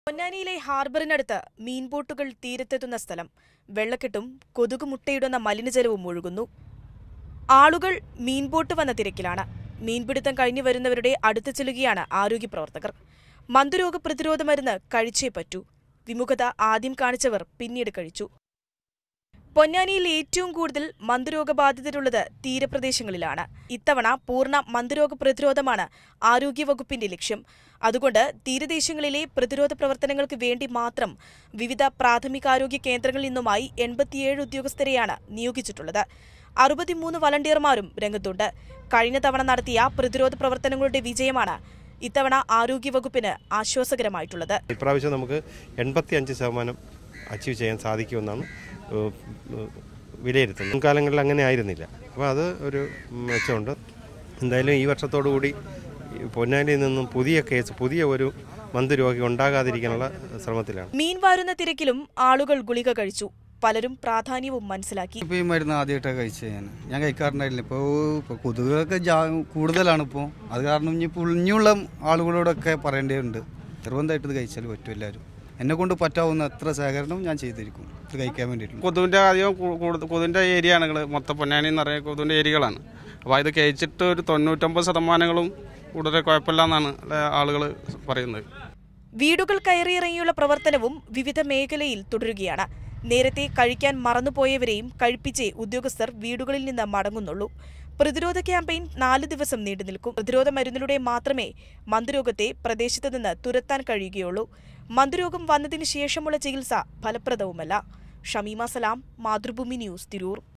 പൊന്നാനിയിലെ ഹാർബറിനടുത്ത് മീൻബോട്ടുകൾ തീരത്തെത്തുന്ന സ്ഥലം വെള്ളക്കെട്ടും കൊതുക് മുട്ടയിടുന്ന മലിനജലവും ഒഴുകുന്നു ആളുകൾ മീൻബോട്ട് വന്ന തിരക്കിലാണ് മീൻപിടുത്തം കഴിഞ്ഞു വരുന്നവരുടെ അടുത്ത് ചെല്ലുകയാണ് ആരോഗ്യപ്രവർത്തകർ മന്ദരോഗ പ്രതിരോധ മരുന്ന് കഴിച്ചേ പറ്റൂ വിമുഖത ആദ്യം കാണിച്ചവർ പിന്നീട് കഴിച്ചു പൊന്നാനിയിൽ ഏറ്റവും കൂടുതൽ മന്ദരോഗബാധിതരുള്ളത് തീരപ്രദേശങ്ങളിലാണ് ഇത്തവണ പൂർണ്ണ മന്ദരോഗ പ്രതിരോധമാണ് ആരോഗ്യവകുപ്പിന്റെ ലക്ഷ്യം അതുകൊണ്ട് തീരദേശങ്ങളിലെ പ്രതിരോധ പ്രവർത്തനങ്ങൾക്ക് വേണ്ടി മാത്രം വിവിധ പ്രാഥമികാരോഗ്യ കേന്ദ്രങ്ങളിൽ നിന്നുമായി എൺപത്തിയേഴ് ഉദ്യോഗസ്ഥരെയാണ് നിയോഗിച്ചിട്ടുള്ളത് അറുപത്തിമൂന്ന് വളണ്ടിയർമാരും രംഗത്തുണ്ട് കഴിഞ്ഞ തവണ നടത്തിയ പ്രതിരോധ പ്രവർത്തനങ്ങളുടെ വിജയമാണ് ഇത്തവണ ആരോഗ്യവകുപ്പിന് ആശ്വാസകരമായിട്ടുള്ളത് ഇപ്രാവശ്യം നമുക്ക് എൺപത്തി അഞ്ച് ശതമാനം അച്ചീവ് ചെയ്യാൻ സാധിക്കുമെന്നാണ് ഏഹ്, ഏഹ്, വിലയിരുത്തുന്നത് മുൻകാലങ്ങളിൽ അങ്ങനെ ആയിരുന്നില്ല അപ്പോൾ അത് ഒരു മെച്ചമുണ്ട് എന്തായാലും ഈ വർഷത്തോടു കൂടി ഈ പൊന്നാനിയിൽ നിന്നും പുതിയ കേസ് പുതിയ ഒരു മന്ത് രോഗി ഉണ്ടാകാതിരിക്കാനുള്ള ശ്രമത്തിലാണ് മീൻ വാരുന്ന തിരക്കിലും ആളുകൾ ഗുളിക കഴിച്ചു പലരും പ്രാധാന്യവും മനസ്സിലാക്കി ഇപ്പോൾ ഈ മരുന്ന് ആദ്യമായിട്ടാണ് കഴിച്ചത് ഞാൻ ഞാൻ കഴിക്കാറുണ്ടായില്ല ഇപ്പോൾ ഇപ്പോൾ കൊതുകൊക്കെ ജാ കൂടുതലാണ് ഇപ്പോൾ അത് കാരണം ഇനി ഇപ്പോൾ ഇനിയുള്ള ആളുകളോടൊക്കെ പറയേണ്ടതുണ്ട് നിർബന്ധമായിട്ട് ഇത് കഴിച്ചാൽ പറ്റും എല്ലാവരും എന്നെ കൊണ്ട് പറ്റാവുന്ന എത്ര സഹകരണം ഞാൻ ചെയ്തിരിക്കും ഇത് കഴിക്കാൻ വേണ്ടിയിട്ട് കൊതുവിൻ്റെ അധികം കൂ- കൂടുതൽ കൊതുവിൻ്റെ ഏരിയയാണ് നിങ്ങൾ മൊത്തം പൊന്നാനി എന്ന് പറയുന്ന കൊതുവിൻ്റെ ഏരിയകളാണ് അപ്പോൾ ഇത് കഴിച്ചിട്ട് ഒരു തൊണ്ണൂറ്റൊമ്പത് ശതമാനങ്ങളും കൂടുതൽ കുഴപ്പമില്ല എന്നാണ് ആളുകൾ പറയുന്നത് വീടുകൾ കയറിയിറങ്ങിയുള്ള പ്രവർത്തനവും വിവിധ മേഖലയിൽ തുടരുകയാണ് നേരത്തെ കഴിക്കാൻ മറന്നുപോയവരെയും കഴിപ്പിച്ചേ ഉദ്യോഗസ്ഥർ വീടുകളിൽ നിന്ന് മടങ്ങുന്നുള്ളൂ പ്രതിരോധ ക്യാമ്പയിൻ നാല് ദിവസം നീണ്ടു നിൽക്കും പ്രതിരോധ മരുന്നിലൂടെ മാത്രമേ മന്ദരോഗത്തെ പ്രദേശത്ത് നിന്ന് തുരത്താൻ കഴിയുകയുള്ളൂ മന്ദരോഗം വന്നതിന് ശേഷമുള്ള ചികിത്സ ഫലപ്രദവുമല്ല ഷമീമ സലാം മാതൃഭൂമി ന്യൂസ് തിരൂർ